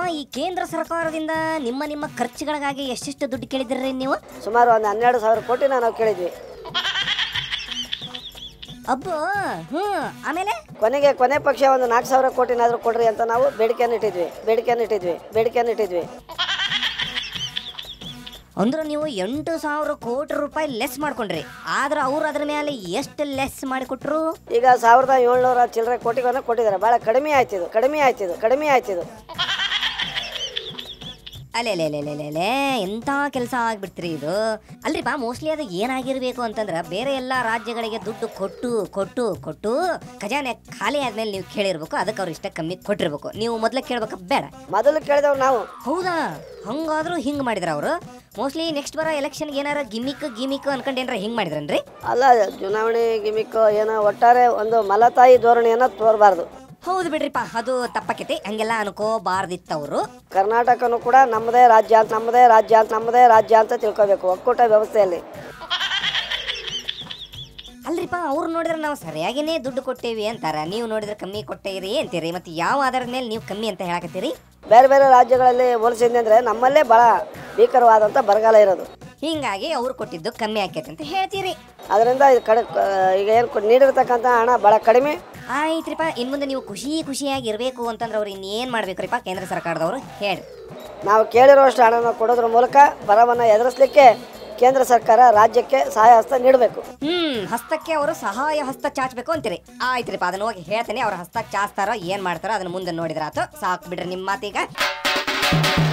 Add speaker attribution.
Speaker 1: ಈ ಕೇಂದ್ರ ಸರ್ಕಾರದಿಂದ ನಿಮ್ಮ ನಿಮ್ಮ ಖರ್ಚುಗಳಿಗಾಗಿ ಎಷ್ಟೆಷ್ಟು ದುಡ್ಡು ಕೇಳಿದ್ರಿ ನೀವು
Speaker 2: ಸುಮಾರು ಒಂದು ಹನ್ನೆರಡು ಸಾವಿರ ಕೋಟಿನ ನಾವು ಕೇಳಿದ್ವಿ
Speaker 1: ಅಬ್ಬೋ ಹ್ಮ್ ಆಮೇಲೆ
Speaker 2: ಕೊನೆಗೆ ಕೊನೆ ಪಕ್ಷ ಒಂದು ನಾಲ್ಕು ಸಾವಿರ ಕೋಟಿನಾದರೂ ಕೊಡ್ರಿ ಅಂತ ನಾವು ಬೇಡಿಕೆಯನ್ನು ಇಟ್ಟಿದ್ವಿ ಬೇಡಿಕೆಯನ್ನು ಇಟ್ಟಿದ್ವಿ ಬೇಡಿಕೆಯನ್ನು ಇಟ್ಟಿದ್ವಿ
Speaker 1: ಅಂದ್ರೆ ನೀವು ಎಂಟು ಸಾವಿರ ಕೋಟಿ ರೂಪಾಯಿ ಲೆಸ್ ಮಾಡ್ಕೊಂಡ್ರಿ ಆದ್ರೆ ಅವ್ರು ಅದ್ರ ಮೇಲೆ ಎಷ್ಟು ಲೆಸ್ ಮಾಡಿಕೊಟ್ರು
Speaker 2: ಈಗ ಸಾವಿರದ ಏಳ್ನೂರ ಚಿಲ್ಲರೆ ಕೋಟಿಗಳನ್ನು ಕೊಟ್ಟಿದ್ದಾರೆ ಭಾಳ ಕಡಿಮೆ ಆಯ್ತಿದು ಕಡಿಮೆ ಆಯ್ತಿದು ಕಡಿಮೆ ಆಯ್ತಿದು
Speaker 1: ಅಲೆ ಲೇ ಲೇ ಲೇ ಲೇ ಲೇ ಎಂಥ ಕೆಲಸ ಆಗ್ಬಿಡ್ತ್ರಿ ಇದು ಅಲ್ರಿಪ್ಪ ಮೋಸ್ಟ್ಲಿ ಅದು ಏನಾಗಿರ್ಬೇಕು ಅಂತಂದ್ರೆ ಬೇರೆ ಎಲ್ಲ ರಾಜ್ಯಗಳಿಗೆ ದುಡ್ಡು ಕೊಟ್ಟು ಕೊಟ್ಟು ಕೊಟ್ಟು ಖಜಾನೆ ಖಾಲಿ ಆದ್ಮೇಲೆ ನೀವು ಕೇಳಿರ್ಬೇಕು ಅದಕ್ಕೆ ಅವ್ರು ಇಷ್ಟ ಕಮ್ಮಿ ಕೊಟ್ಟಿರ್ಬೇಕು ನೀವು ಮೊದಲೇ ಕೇಳ್ಬೇಕು ಬೇಡ
Speaker 2: ಮೊದಲು ಕೇಳಿದವ್ರು ನಾವು
Speaker 1: ಹೌದಾ ಹಂಗಾದ್ರೂ ಹಿಂಗ್ ಮಾಡಿದ್ರ ಅವರು ಮೋಸ್ಟ್ಲಿ ನೆಕ್ಸ್ಟ್ ಬರೋ ಎಲೆಕ್ಷನ್ಗೆ ಏನಾರ ಗಿಮಿಕ್ ಗಿಮಿಕ್ ಅನ್ಕೊಂಡು ಏನಾರ ಹಿಂಗ್ ಮಾಡಿದ್ರನ್ರಿ
Speaker 2: ಅಲ್ಲ ಚುನಾವಣೆ ಗಿಮಿಕ್ ಏನೋ ಒಟ್ಟಾರೆ ಒಂದು ಮಲತಾಯಿ ಧೋರಣೆಯನ್ನು ತೋರಬಾರ್ದು
Speaker 1: ಹೌದು ಬಿಡ್ರಿಪ್ಪ ಅದು ತಪ್ಪಕೈತಿ ಹಂಗೆಲ್ಲ ಅನ್ಕೋಬಾರ್ದಿತ್ತವ್ರು
Speaker 2: ಕರ್ನಾಟಕನೂ ಕೂಡ ನಮ್ಮದೇ ರಾಜ್ಯ ಅಂತ ನಮ್ಮದೇ ರಾಜ್ಯ ಅಂತ ನಮ್ಮದೇ ರಾಜ್ಯ ಅಂತ ತಿಳ್ಕೊಬೇಕು ಒಕ್ಕೂಟ ವ್ಯವಸ್ಥೆಯಲ್ಲಿ
Speaker 1: ಅಲ್ರಿಪ್ಪ ಅವ್ರು ನೋಡಿದ್ರೆ ನಾವು ಸರಿಯಾಗಿನೇ ದುಡ್ಡು ಕೊಟ್ಟೇವಿ ಅಂತಾರ ನೀವು ನೋಡಿದ್ರೆ ಕಮ್ಮಿ ಕೊಟ್ಟೇರಿ ಅಂತೀರಿ ಮತ್ತೆ ಯಾವ ಆಧಾರದ ಮೇಲೆ ನೀವು ಕಮ್ಮಿ ಅಂತ ಹೇಳಕತ್ತೀರಿ
Speaker 2: ಬೇರೆ ಬೇರೆ ರಾಜ್ಯಗಳಲ್ಲಿ ಹೋಲಿಸಿದ್ರೆ ನಮ್ಮಲ್ಲೇ ಭಾಳ ಭೀಕರವಾದಂಥ ಬರಗಾಲ ಇರೋದು
Speaker 1: ಹಿಂಗಾಗಿ ಅವ್ರು ಕೊಟ್ಟಿದ್ದು ಕಮ್ಮಿ ಆಕೈತಿ ಅಂತ ಹೇಳ್ತೀರಿ
Speaker 2: ಅದರಿಂದ ಇದು ಕಡೆ ಈಗ ಏನು ನೀಡಿರ್ತಕ್ಕಂಥ ಹಣ ಭಾಳ ಕಡಿಮೆ
Speaker 1: ಆಯ್ತ್ರಿಪ್ಪ ಇನ್ ಮುಂದೆ ನೀವು ಖುಷಿ ಖುಷಿಯಾಗಿ ಇರಬೇಕು ಅಂತಂದ್ರೆ ಅವ್ರು ಇನ್ನೇನು ಮಾಡ್ಬೇಕ್ರಿಪ್ಪ ಕೇಂದ್ರ ಸರ್ಕಾರದವರು ಹೇಳಿ
Speaker 2: ನಾವು ಕೇಳಿರುವಷ್ಟು ಹಣನ ಕೊಡೋದ್ರ ಮೂಲಕ ಬರವನ್ನು ಎದುರಿಸಲಿಕ್ಕೆ ಕೇಂದ್ರ ಸರ್ಕಾರ ರಾಜ್ಯಕ್ಕೆ ಸಹಾಯ ಹಸ್ತ ನೀಡಬೇಕು
Speaker 1: ಹ್ಮ್ ಹಸ್ತಕ್ಕೆ ಅವರು ಸಹಾಯ ಹಸ್ತ ಚಾಚಬೇಕು ಅಂತೀರಿ ಆಯ್ತ್ರಿಪ್ಪ ಅದನ್ನ ಹೋಗಿ ಹೇಳ್ತೇನೆ ಅವ್ರ ಹಸ್ತ ಚಾಚ್ತಾರೋ ಏನ್ ಮಾಡ್ತಾರೋ ಅದನ್ನ ಮುಂದೆ ನೋಡಿದ್ರಾತು ಸಾಕು ಬಿಡ್ರಿ ನಿಮ್ಮ ಮಾತೀಗ